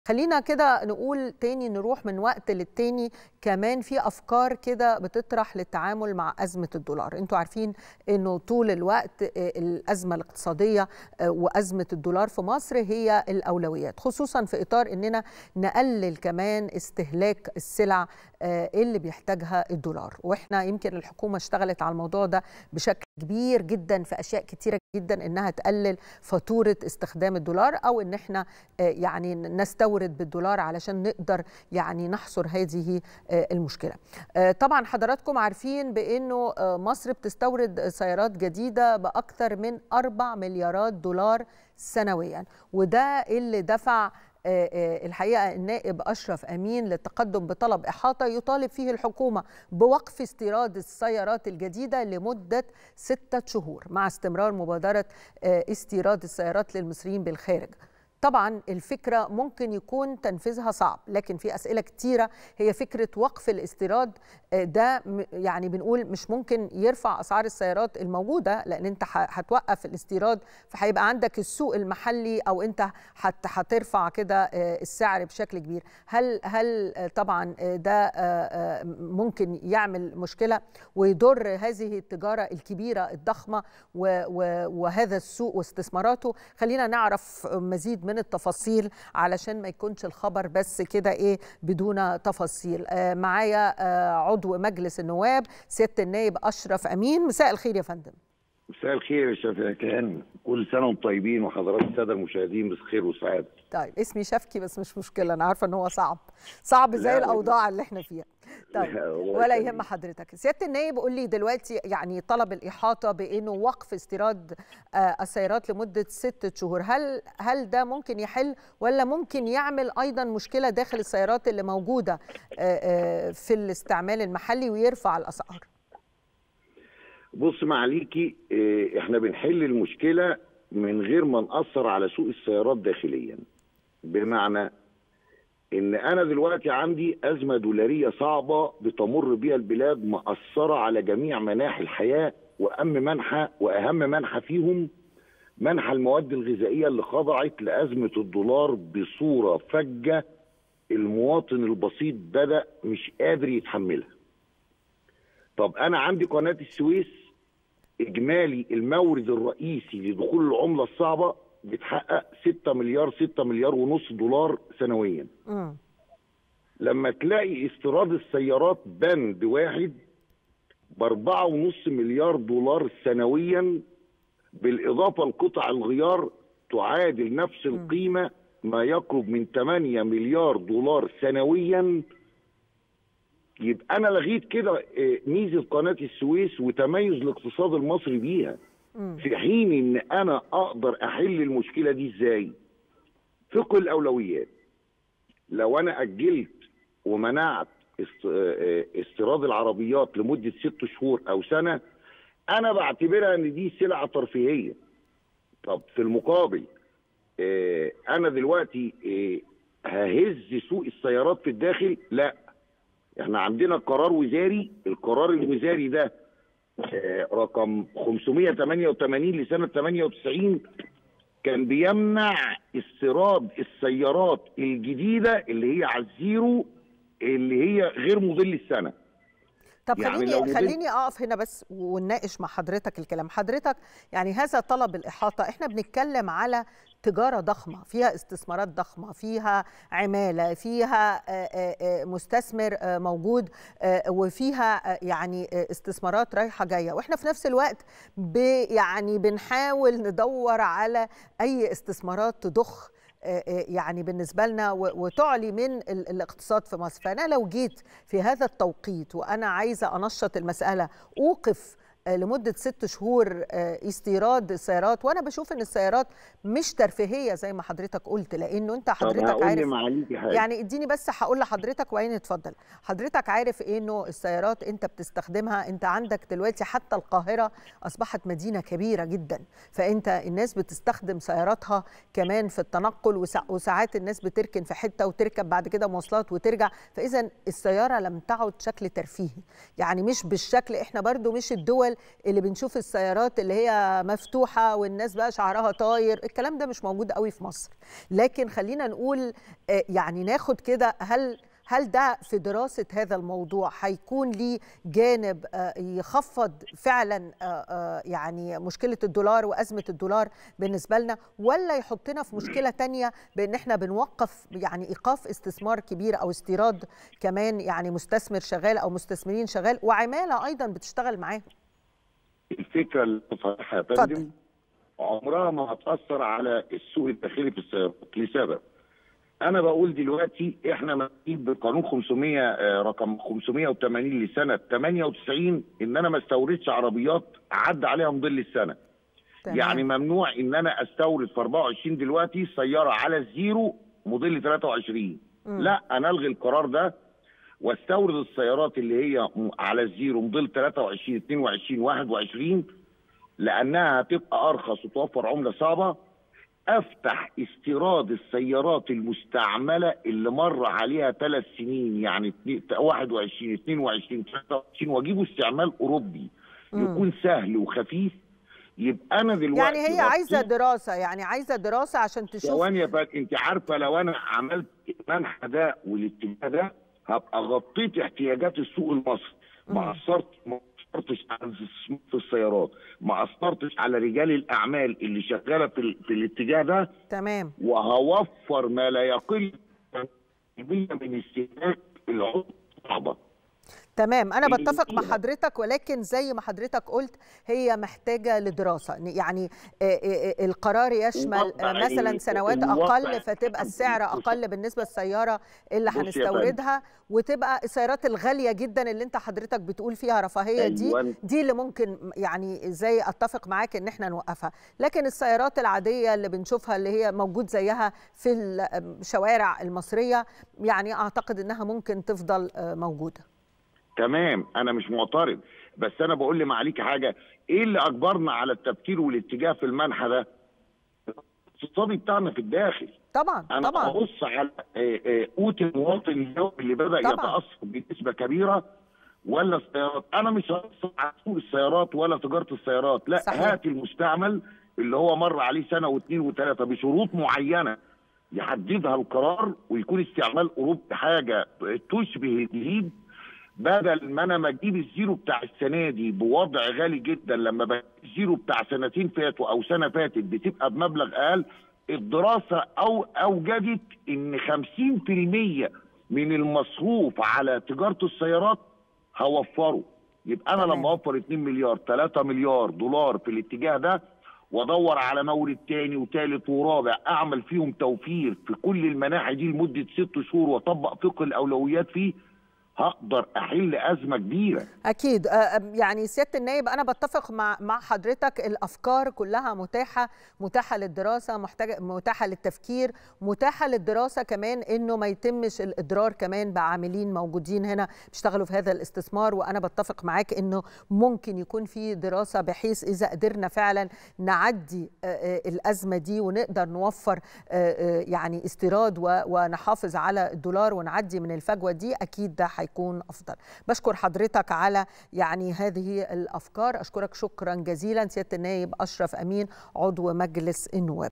خلينا كده نقول تاني نروح من وقت للتاني كمان في افكار كده بتطرح للتعامل مع ازمه الدولار انتوا عارفين انه طول الوقت الازمه الاقتصاديه وازمه الدولار في مصر هي الاولويات خصوصا في اطار اننا نقلل كمان استهلاك السلع اللي بيحتاجها الدولار واحنا يمكن الحكومه اشتغلت على الموضوع ده بشكل كبير جدا في اشياء كتيره جدا انها تقلل فاتوره استخدام الدولار او ان احنا يعني نستورد بالدولار علشان نقدر يعني نحصر هذه المشكله. طبعا حضراتكم عارفين بانه مصر بتستورد سيارات جديده باكثر من 4 مليارات دولار سنويا وده اللي دفع الحقيقه النائب اشرف امين للتقدم بطلب احاطه يطالب فيه الحكومه بوقف استيراد السيارات الجديده لمده سته شهور مع استمرار مبادره استيراد السيارات للمصريين بالخارج. طبعا الفكره ممكن يكون تنفيذها صعب لكن في اسئله كتيره هي فكره وقف الاستيراد ده يعني بنقول مش ممكن يرفع اسعار السيارات الموجوده لان انت هتوقف الاستيراد فهيبقى عندك السوق المحلي او انت هترفع كده السعر بشكل كبير هل هل طبعا ده ممكن يعمل مشكله ويضر هذه التجاره الكبيره الضخمه وهذا السوق واستثماراته خلينا نعرف مزيد من التفاصيل علشان ما يكونش الخبر بس كده ايه بدون تفاصيل آه معايا آه عضو مجلس النواب سياده النائب اشرف امين مساء الخير يا فندم مساء الخير يا شفيقان كل سنه وانتم طيبين وحضرات الساده المشاهدين بخير وسعاده طيب اسمي شفكي بس مش مشكله انا عارفه ان هو صعب صعب زي الاوضاع اللي احنا فيها طيب ولا يهم حضرتك سياده النائب قول لي دلوقتي يعني طلب الاحاطه بانه وقف استيراد السيارات لمده ستة شهور هل هل ده ممكن يحل ولا ممكن يعمل ايضا مشكله داخل السيارات اللي موجوده في الاستعمال المحلي ويرفع الاسعار بص معليكي احنا بنحل المشكله من غير ما ناثر على سوق السيارات داخليا بمعنى ان انا دلوقتي عندي ازمه دولاريه صعبه بتمر بها البلاد مأثره على جميع مناحي الحياه واهم منحى واهم منحى فيهم منحى المواد الغذائيه اللي خضعت لازمه الدولار بصوره فجه المواطن البسيط بدا مش قادر يتحملها. طب انا عندي قناه السويس اجمالي المورد الرئيسي لدخول العمله الصعبه بتحقق 6 مليار 6 مليار ونص دولار سنويا م. لما تلاقي استيراد السيارات بند واحد ب 4.5 مليار دولار سنويا بالاضافه لقطع الغيار تعادل نفس القيمه ما يقرب من 8 مليار دولار سنويا يبقى انا لغيت كده ميزه قناه السويس وتميز الاقتصاد المصري بيها في حين ان انا اقدر احل المشكله دي ازاي فقه الاولويات لو انا اجلت ومنعت استيراد العربيات لمده ست شهور او سنه انا بعتبرها ان دي سلعه ترفيهيه طب في المقابل انا دلوقتي ههز سوق السيارات في الداخل لا احنا عندنا قرار وزاري القرار الوزاري ده رقم 588 لسنه 98 كان بيمنع استيراد السيارات الجديده اللي هي على الزيرو اللي هي غير مضل السنه طب يعني خليني خليني اقف هنا بس ونناقش مع حضرتك الكلام حضرتك يعني هذا طلب الاحاطه احنا بنتكلم على تجاره ضخمه فيها استثمارات ضخمه فيها عماله فيها مستثمر موجود وفيها يعني استثمارات رايحه جايه واحنا في نفس الوقت يعني بنحاول ندور على اي استثمارات تضخ يعني بالنسبه لنا وتعلي من الاقتصاد في مصر فانا لو جيت في هذا التوقيت وانا عايزه انشط المساله اوقف لمده ست شهور استيراد السيارات وانا بشوف ان السيارات مش ترفيهيه زي ما حضرتك قلت لانه انت حضرتك عارف يعني اديني بس هقول لحضرتك وبعدين اتفضل حضرتك عارف انه السيارات انت بتستخدمها انت عندك دلوقتي حتى القاهره اصبحت مدينه كبيره جدا فانت الناس بتستخدم سياراتها كمان في التنقل وساعات الناس بتركن في حته وتركب بعد كده مواصلات وترجع فاذا السياره لم تعد شكل ترفيهي يعني مش بالشكل احنا برضو مش الدول الدول اللي بنشوف السيارات اللي هي مفتوحه والناس بقى شعرها طاير الكلام ده مش موجود قوي في مصر لكن خلينا نقول يعني ناخد كده هل هل ده في دراسة هذا الموضوع هيكون ليه جانب يخفض فعلا يعني مشكلة الدولار وأزمة الدولار بالنسبة لنا ولا يحطنا في مشكلة تانية بأن احنا بنوقف يعني إيقاف استثمار كبير أو استيراد كمان يعني مستثمر شغال أو مستثمرين شغال وعمالة أيضا بتشتغل معاهم الفكرة اللي صراحة يا فندم عمرها ما هتأثر على السوق الداخلي في السيارات لسبب انا بقول دلوقتي احنا ماشيين بقانون 500 رقم 580 لسنه 98 ان انا ما استوردش عربيات عدى عليها مضل السنه تمام. يعني ممنوع ان انا استورد في 24 دلوقتي سياره على الزيرو موديل 23 م. لا انا الغي القرار ده واستورد السيارات اللي هي على الزيرو موديل 23 22 21 لانها هتبقى ارخص وتوفر عمله صعبه افتح استيراد السيارات المستعمله اللي مر عليها ثلاث سنين يعني 21 22 23 واجيبه استعمال اوروبي يكون سهل وخفيف يبقى انا دلوقتي يعني هي عايزه دراسه يعني عايزه دراسه عشان تشوف ثواني يا فندم انت عارفه لو انا عملت المنحى ده والاتجاه ده هبقى غطيت احتياجات السوق المصري ما اثرت اثرتش على في السيارات ما اثرتش على رجال الاعمال اللي شغاله في, في الاتجاه ده تمام وهوفر ما لا يقل من استهلاك العطل الصعبه تمام انا بتفق مع حضرتك ولكن زي ما حضرتك قلت هي محتاجه لدراسه يعني القرار يشمل مثلا سنوات اقل فتبقى السعر اقل بالنسبه للسياره اللي هنستوردها وتبقى السيارات الغاليه جدا اللي انت حضرتك بتقول فيها رفاهيه دي دي اللي ممكن يعني زي اتفق معاك ان احنا نوقفها لكن السيارات العاديه اللي بنشوفها اللي هي موجود زيها في الشوارع المصريه يعني اعتقد انها ممكن تفضل موجوده تمام انا مش معترض بس انا بقول لي معاليك حاجه ايه اللي اجبرنا على التفكير والاتجاه في المنحى ده الاقتصادي بتاعنا في الداخل طبعا انا طبعا ابص على قوت المواطن اليومي اللي بدا طبعا. يتاثر بنسبه كبيره ولا السيارات انا مش هبص على سوق السيارات ولا تجاره السيارات لا صحيح. هات المستعمل اللي هو مر عليه سنه واثنين وثلاثه بشروط معينه يحددها القرار ويكون استعمال اوروبي حاجه تشبه الجديد بدل ما انا ما اجيب الزيرو بتاع السنه دي بوضع غالي جدا لما بجيب الزيرو بتاع سنتين فاتوا او سنه فاتت بتبقى بمبلغ اقل الدراسه او اوجدت ان 50% من المصروف على تجاره السيارات هوفره يبقى انا لما اوفر 2 مليار 3 مليار دولار في الاتجاه ده وادور على مورد تاني وتالت ورابع اعمل فيهم توفير في كل المناحي دي لمده ست شهور واطبق فقه الاولويات فيه هقدر احل ازمه كبيره اكيد يعني سياده النائب انا بتفق مع مع حضرتك الافكار كلها متاحه متاحه للدراسه محتاجه متاحه للتفكير متاحه للدراسه كمان انه ما يتمش الاضرار كمان بعاملين موجودين هنا بيشتغلوا في هذا الاستثمار وانا بتفق معاك انه ممكن يكون في دراسه بحيث اذا قدرنا فعلا نعدي الازمه دي ونقدر نوفر يعني استيراد ونحافظ على الدولار ونعدي من الفجوه دي اكيد ده هيكون افضل بشكر حضرتك على يعني هذه الافكار اشكرك شكرا جزيلا سياده النائب اشرف امين عضو مجلس النواب